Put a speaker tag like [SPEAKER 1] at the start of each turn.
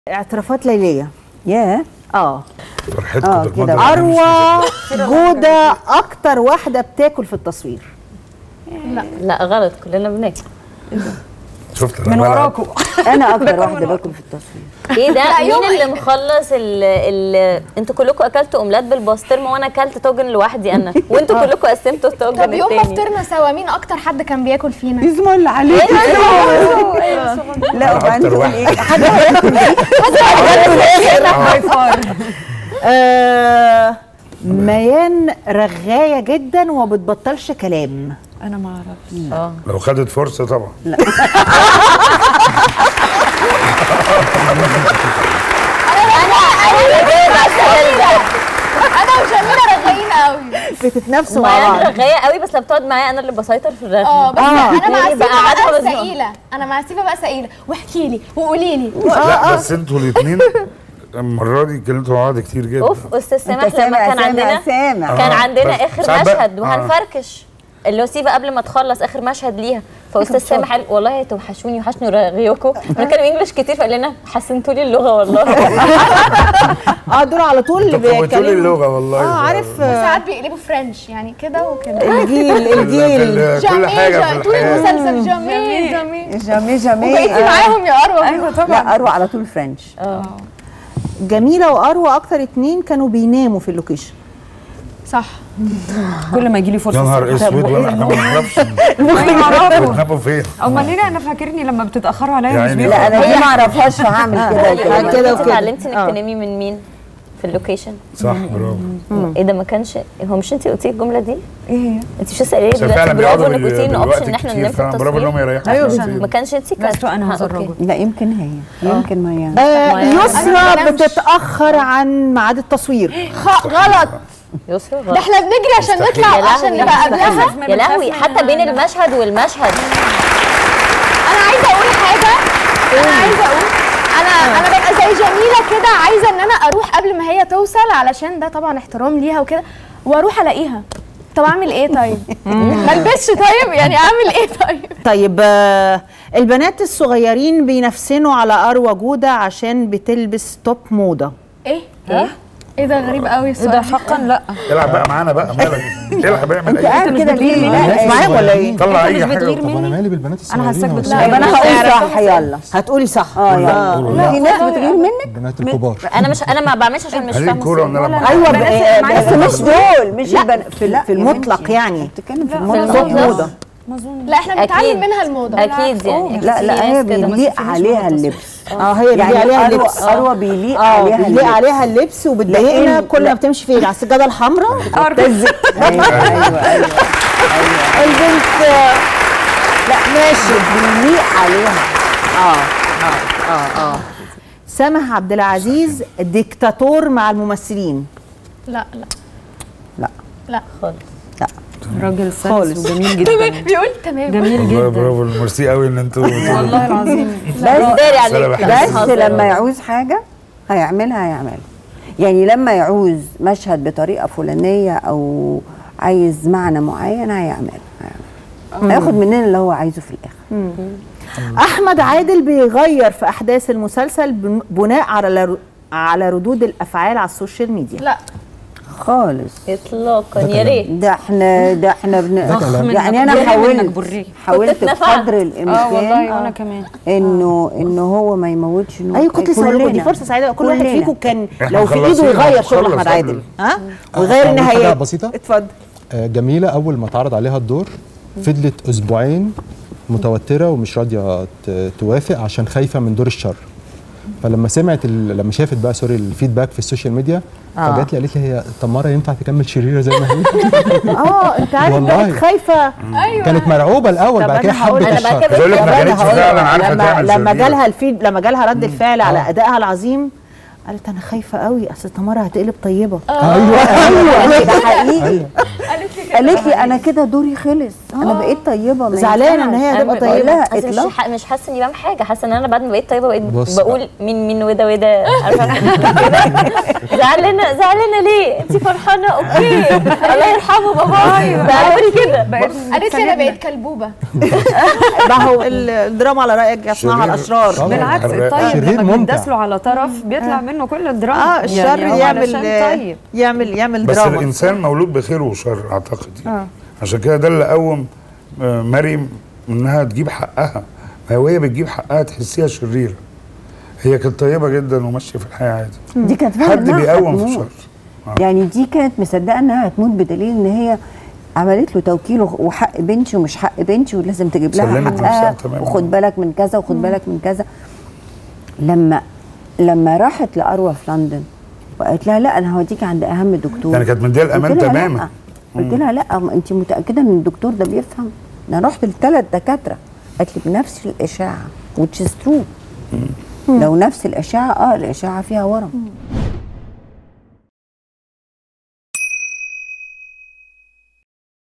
[SPEAKER 1] اعترافات ليليه
[SPEAKER 2] ياه
[SPEAKER 1] اه
[SPEAKER 3] فرحتكم
[SPEAKER 2] آه،
[SPEAKER 3] بالمنظر
[SPEAKER 2] كده.
[SPEAKER 3] ده مش
[SPEAKER 1] اروى جوده اكتر واحده بتاكل في التصوير
[SPEAKER 4] لا غلط كلنا بناكل
[SPEAKER 3] شفت
[SPEAKER 5] من
[SPEAKER 3] أنا بلعب.
[SPEAKER 5] وراكم
[SPEAKER 2] انا اكتر واحده باكل في التصوير
[SPEAKER 4] ايه ده مين اللي مخلص ال ال انتوا كلكم اكلتوا اومليت بالبسطرمه وانا اكلت طاجن لوحدي انا وانتوا كلكم قسمتوا الطاجن
[SPEAKER 6] طب يوم ما
[SPEAKER 4] التاني
[SPEAKER 6] فطرنا سوا مين اكتر حد كان بياكل فينا؟
[SPEAKER 2] اسم اللي عليك لا وبعدين
[SPEAKER 3] أكتر
[SPEAKER 2] تقول
[SPEAKER 3] واحد.
[SPEAKER 2] ايه حد هياكل
[SPEAKER 1] آه ميان رغايه جدا وما بتبطلش كلام
[SPEAKER 5] انا ما اعرفش
[SPEAKER 4] اه
[SPEAKER 3] لو خدت فرصه طبعا
[SPEAKER 6] انا وجميله رغايين قوي
[SPEAKER 1] بتتنافسوا مع
[SPEAKER 4] ميان
[SPEAKER 1] بعض
[SPEAKER 4] رغايه قوي بس لما بتقعد معايا انا اللي بسيطر في الرغي
[SPEAKER 6] اه بس
[SPEAKER 1] آه.
[SPEAKER 6] انا مع
[SPEAKER 4] يعني
[SPEAKER 6] سيفا
[SPEAKER 4] بقعدها
[SPEAKER 6] بقى
[SPEAKER 4] مزنوقة.
[SPEAKER 6] سئيله انا مع سيفا بقى سئيله واحكي لي وقولي لي
[SPEAKER 3] لا بس انتوا الاثنين المره دي اتكلمتوا مع بعض كتير جدا
[SPEAKER 4] اوف استاذ سامح
[SPEAKER 2] انت
[SPEAKER 4] لما
[SPEAKER 2] سامع
[SPEAKER 4] كان
[SPEAKER 2] سامع
[SPEAKER 4] عندنا
[SPEAKER 2] سامع
[SPEAKER 4] كان
[SPEAKER 3] آه،
[SPEAKER 4] عندنا
[SPEAKER 3] بس
[SPEAKER 4] اخر
[SPEAKER 3] ساعات بقى-
[SPEAKER 4] مشهد
[SPEAKER 3] آه.
[SPEAKER 4] وهنفركش اللي هو سيفا قبل ما تخلص اخر مشهد ليها فاستاذ سامح قال والله توحشوني وحشني رغيكم بنتكلم انجلش كتير فقال لنا حسنتوا لي اللغه والله
[SPEAKER 1] اه دول على طول اللي
[SPEAKER 3] طب فوتوا لي
[SPEAKER 1] بيتكلموا
[SPEAKER 3] اللغه والله
[SPEAKER 1] اه عارف آه،
[SPEAKER 6] ساعات بيقلبوا فرنش يعني كده وكده
[SPEAKER 1] الجيل
[SPEAKER 3] في
[SPEAKER 1] الجيل
[SPEAKER 3] ال- كل حاجه في
[SPEAKER 6] طول
[SPEAKER 3] الحياه
[SPEAKER 6] المسلسل جميل جميل
[SPEAKER 2] جامي جامي
[SPEAKER 6] وبقيتي معاهم يا اروى
[SPEAKER 5] ايوه طبعا
[SPEAKER 2] لا اروح على طول فرنش
[SPEAKER 1] جميله واروى اكتر اتنين كانوا بيناموا في اللوكيشن
[SPEAKER 6] صح
[SPEAKER 5] كل ما يجي لي
[SPEAKER 3] يا
[SPEAKER 5] فرصه
[SPEAKER 3] نهار اسود وانا احنا ما نعرفش بتناموا فين
[SPEAKER 5] امال ليه انا فاكرني لما بتتاخروا عليا
[SPEAKER 3] يا
[SPEAKER 5] مش
[SPEAKER 3] عيني.
[SPEAKER 2] لا
[SPEAKER 5] بيفرق
[SPEAKER 2] انا دي ما اعرفهاش هعمل كده
[SPEAKER 1] كده
[SPEAKER 2] كده
[SPEAKER 1] كده
[SPEAKER 4] انت
[SPEAKER 1] وكده.
[SPEAKER 4] اتعلمتي انك
[SPEAKER 1] آه.
[SPEAKER 4] تنامي من مين في اللوكيشن
[SPEAKER 3] صح برافو
[SPEAKER 4] ايه ده ما كانش هو مش انت قلتي الجمله دي
[SPEAKER 5] ايه هي
[SPEAKER 4] انت مش لسه قايله
[SPEAKER 3] عشان
[SPEAKER 4] دلوقتي
[SPEAKER 3] فعلا
[SPEAKER 4] برافو
[SPEAKER 3] بيقعدوا
[SPEAKER 4] انك قلتي ان
[SPEAKER 3] بالوقت
[SPEAKER 4] اوبشن ان احنا
[SPEAKER 3] كتير
[SPEAKER 4] ننام في
[SPEAKER 3] فعلا برافو انهم
[SPEAKER 4] التصوير
[SPEAKER 3] يريحوا
[SPEAKER 5] أيوة،
[SPEAKER 3] نفسهم
[SPEAKER 5] عشان-
[SPEAKER 3] فيه.
[SPEAKER 4] ما كانش انت كانت
[SPEAKER 5] بس انا
[SPEAKER 4] آه،
[SPEAKER 5] هذا
[SPEAKER 4] أوكي.
[SPEAKER 5] الرجل
[SPEAKER 2] لا يمكن هي يمكن ما يعني
[SPEAKER 1] آه
[SPEAKER 4] ما-
[SPEAKER 1] يسرى
[SPEAKER 6] أنا ما بنامش.
[SPEAKER 1] بتتاخر عن ميعاد التصوير
[SPEAKER 6] خ- غلط
[SPEAKER 4] يسرا
[SPEAKER 6] ده
[SPEAKER 4] غلط
[SPEAKER 6] احنا بنجري عشان
[SPEAKER 4] يا
[SPEAKER 6] نطلع
[SPEAKER 4] لهوي.
[SPEAKER 6] عشان نبقى قبلها
[SPEAKER 4] يا لهوي حتى بين المشهد والمشهد
[SPEAKER 6] انا عايزه اقول حاجه انا عايزه اقول انا انا ببقى زي جميله كده عايزه ان انا اروح قبل ما هي توصل علشان ده طبعا احترام ليها وكده واروح الاقيها طب اعمل ايه طيب ما البسش طيب يعني اعمل ايه طيب
[SPEAKER 1] طيب آه البنات الصغيرين بينفسنوا على اروى جوده عشان بتلبس توب موضه
[SPEAKER 6] ايه ايه ايه ده غريب قوي
[SPEAKER 5] ايه
[SPEAKER 6] السؤال
[SPEAKER 5] ده حقا لا
[SPEAKER 3] العب بقى معانا بقى مالك العب اعمل اي
[SPEAKER 2] قاعد كده ليه
[SPEAKER 1] مش معايا ولا ايه؟
[SPEAKER 3] طلع
[SPEAKER 5] انت
[SPEAKER 3] اي
[SPEAKER 5] مش
[SPEAKER 3] حاجه
[SPEAKER 5] بتغير
[SPEAKER 3] وطلع.
[SPEAKER 5] مني؟
[SPEAKER 7] انا مالي بالبنات الصغيرين
[SPEAKER 5] حاساك
[SPEAKER 7] هو
[SPEAKER 5] بتغير.
[SPEAKER 7] الصغير.
[SPEAKER 2] طب انا هقول صح يلا
[SPEAKER 1] هتقولي صح
[SPEAKER 2] اه يلا
[SPEAKER 3] قولوا لا.
[SPEAKER 2] في ناس بتغير منك
[SPEAKER 7] البنات الكبار
[SPEAKER 4] انا مش انا ما بعملش عشان مش
[SPEAKER 3] هذه
[SPEAKER 4] فاهمه
[SPEAKER 3] الكوره
[SPEAKER 4] السؤال.
[SPEAKER 3] ونلعب
[SPEAKER 1] ايوه
[SPEAKER 5] بنات
[SPEAKER 1] ب-
[SPEAKER 5] معايا
[SPEAKER 1] بس
[SPEAKER 2] بس مش دول مش
[SPEAKER 1] لا،
[SPEAKER 2] البنات
[SPEAKER 1] في,
[SPEAKER 2] لا
[SPEAKER 1] في
[SPEAKER 2] يا
[SPEAKER 1] المطلق
[SPEAKER 2] بنتي.
[SPEAKER 1] يعني
[SPEAKER 2] بتتكلم في
[SPEAKER 1] توب
[SPEAKER 2] المطلق
[SPEAKER 1] موضه
[SPEAKER 6] لا احنا بنتعلم
[SPEAKER 4] أكيد.
[SPEAKER 6] منها الموضه
[SPEAKER 4] اكيد يعني
[SPEAKER 2] لا
[SPEAKER 4] في
[SPEAKER 2] لا
[SPEAKER 4] ناس
[SPEAKER 2] هي
[SPEAKER 4] كده.
[SPEAKER 2] بيليق عليها اللبس
[SPEAKER 1] اه هي اللي
[SPEAKER 2] يعني
[SPEAKER 1] عليها
[SPEAKER 2] أروى-
[SPEAKER 1] اللبس
[SPEAKER 2] اروى بيليق
[SPEAKER 1] اه
[SPEAKER 2] عليها
[SPEAKER 1] بيليق
[SPEAKER 2] اللبس
[SPEAKER 1] عليها اللبس وبتضايقنا
[SPEAKER 2] لأن-
[SPEAKER 1] كل ما
[SPEAKER 2] لا.
[SPEAKER 1] بتمشي فين على السجاده الحمراء
[SPEAKER 2] تزق ايوه ايوه ايوه
[SPEAKER 1] البنت آه، لا ماشي
[SPEAKER 2] بيليق عليها
[SPEAKER 1] اه اه اه اه سامح عبد العزيز ديكتاتور مع الممثلين
[SPEAKER 6] لا لا
[SPEAKER 2] لا
[SPEAKER 6] لا
[SPEAKER 4] خالص
[SPEAKER 5] راجل
[SPEAKER 1] خالص.
[SPEAKER 5] سلس وجميل جدا
[SPEAKER 6] بيقول تمام
[SPEAKER 5] جميل
[SPEAKER 3] والله
[SPEAKER 5] جدا
[SPEAKER 3] برافو ميرسي قوي ان انتوا
[SPEAKER 5] والله العظيم
[SPEAKER 2] بس
[SPEAKER 4] داري عليك
[SPEAKER 3] سلام
[SPEAKER 4] لا،
[SPEAKER 3] حبيبي.
[SPEAKER 2] بس
[SPEAKER 4] بهزر.
[SPEAKER 2] لما يعوز حاجه هيعملها هيعملها يعني لما يعوز مشهد بطريقه فلانيه او عايز معنى معين هيعملها هيعملها. هياخد مننا اللي هو عايزه في الاخر
[SPEAKER 1] احمد عادل بيغير في احداث المسلسل بن- بناء على على ردود الافعال على السوشيال ميديا
[SPEAKER 6] لا
[SPEAKER 4] اطلاقا
[SPEAKER 7] ده
[SPEAKER 4] يا
[SPEAKER 7] كلام.
[SPEAKER 4] ريت
[SPEAKER 2] ده احنا ده احنا بن...
[SPEAKER 7] كلام.
[SPEAKER 2] يعني انا
[SPEAKER 5] بري منك
[SPEAKER 2] حاولت
[SPEAKER 5] بري.
[SPEAKER 2] حاولت
[SPEAKER 4] كنت اتنفعت.
[SPEAKER 2] بقدر
[SPEAKER 5] اه
[SPEAKER 2] الامكان
[SPEAKER 5] والله وانا كمان
[SPEAKER 2] انه انه هو ما يموتش نور
[SPEAKER 1] ايوه كنت لسه هقول لكم دي
[SPEAKER 2] كلنا.
[SPEAKER 1] فرصه سعيده كل واحد
[SPEAKER 2] كلنا.
[SPEAKER 1] فيكم كان
[SPEAKER 3] إحنا
[SPEAKER 1] لو في ايده
[SPEAKER 3] مخلصين،
[SPEAKER 1] يغير شغل
[SPEAKER 3] هنخلص
[SPEAKER 1] احمد
[SPEAKER 3] قبل.
[SPEAKER 1] عادل ها ويغير
[SPEAKER 7] أقول حاجة
[SPEAKER 1] النهايات
[SPEAKER 7] بسيطة؟
[SPEAKER 1] اتفضل
[SPEAKER 7] آه، جميلة أول ما اتعرض عليها الدور فضلت أسبوعين متوترة ومش راضية ت- توافق عشان خايفة من دور الشر فلما سمعت ال... لما شافت بقى سوري الفيدباك في السوشيال ميديا
[SPEAKER 1] آه.
[SPEAKER 7] فجات لي قالت لي هي تمارا ينفع تكمل شريرة زي ما هي
[SPEAKER 1] اه انت عارف
[SPEAKER 7] والله.
[SPEAKER 1] بقت خايفه
[SPEAKER 7] كانت مرعوبة الأول
[SPEAKER 1] طب
[SPEAKER 7] بعد كده
[SPEAKER 1] أنا هقول-
[SPEAKER 7] حبت
[SPEAKER 4] أنا بقى
[SPEAKER 7] الشر
[SPEAKER 4] كده-
[SPEAKER 3] بقول لك ما
[SPEAKER 1] طب أنا
[SPEAKER 3] كانتش
[SPEAKER 1] هقول لك،
[SPEAKER 3] فعلا عارفه
[SPEAKER 1] لما
[SPEAKER 3] تعمل
[SPEAKER 1] لما
[SPEAKER 3] شريرة.
[SPEAKER 1] جالها الفيد لما جالها رد الفعل على
[SPEAKER 7] آه.
[SPEAKER 1] ادائها العظيم قالت انا خايفه قوي اصل تمارا هتقلب طيبه
[SPEAKER 7] أيوه أيوه
[SPEAKER 2] ده حقيقي
[SPEAKER 7] أيوه
[SPEAKER 2] قالت لي انا كده دوري خلص انا بقيت طيبه ما
[SPEAKER 1] زعلانه ان
[SPEAKER 2] ينفعش.
[SPEAKER 1] هي هتبقى
[SPEAKER 4] أنا
[SPEAKER 1] طيبه
[SPEAKER 2] لها
[SPEAKER 4] بس مش
[SPEAKER 2] إطلاق.
[SPEAKER 4] ح- مش حاسه اني بعمل حاجه حاسه ان انا بعد ما بقيت طيبه بقيت
[SPEAKER 7] بص
[SPEAKER 4] بقول مين مين وده وده عارفه زعلانه زعلانه ليه انت فرحانه اوكي الله يرحمه باباي بقولي كده
[SPEAKER 6] قالت لي انا بقيت كلبوبه
[SPEAKER 1] ما هو ال- الدراما على رايك يصنعها
[SPEAKER 3] شرير.
[SPEAKER 1] الاشرار
[SPEAKER 7] طبعاً.
[SPEAKER 5] بالعكس
[SPEAKER 3] حراق.
[SPEAKER 5] الطيب
[SPEAKER 7] شرير
[SPEAKER 5] لما
[SPEAKER 7] ممتع.
[SPEAKER 5] بيندس له على طرف بيطلع منه كل الدراما
[SPEAKER 1] اه الشر
[SPEAKER 5] يعني هو
[SPEAKER 1] يعمل
[SPEAKER 5] علشان طيب
[SPEAKER 1] يعمل يعمل
[SPEAKER 3] بس
[SPEAKER 1] دراما
[SPEAKER 3] الانسان مولود بخير وشر اعتقد يعني.
[SPEAKER 5] آه.
[SPEAKER 3] عشان كده ده اللي قوم آه، مريم انها تجيب حقها ما هي وهي بتجيب حقها تحسيها شريره هي كانت طيبه جدا وماشيه في الحياه عادي
[SPEAKER 2] دي كانت فاهمة
[SPEAKER 3] حد
[SPEAKER 2] إنها
[SPEAKER 3] بيقوم في
[SPEAKER 2] هتموت.
[SPEAKER 3] الشر
[SPEAKER 2] يعني دي كانت مصدقه انها هتموت بدليل ان هي عملت له توكيل وخ- وحق بنتي ومش حق بنتي ولازم تجيب لها
[SPEAKER 3] سلمت
[SPEAKER 2] حقها
[SPEAKER 3] نفسها تماماً.
[SPEAKER 2] وخد بالك من كذا وخد بالك من كذا لما لما راحت لاروى في لندن وقالت لها لا انا هوديك عند اهم دكتور
[SPEAKER 3] يعني كانت مديها الامان
[SPEAKER 2] قلت لها
[SPEAKER 3] تماما
[SPEAKER 2] لا. قلت لها لا ما انت متاكده ان الدكتور ده بيفهم انا رحت لثلاث دكاتره قالت لي بنفس الاشاعه which is true لو نفس الاشعه اه الاشعه فيها ورم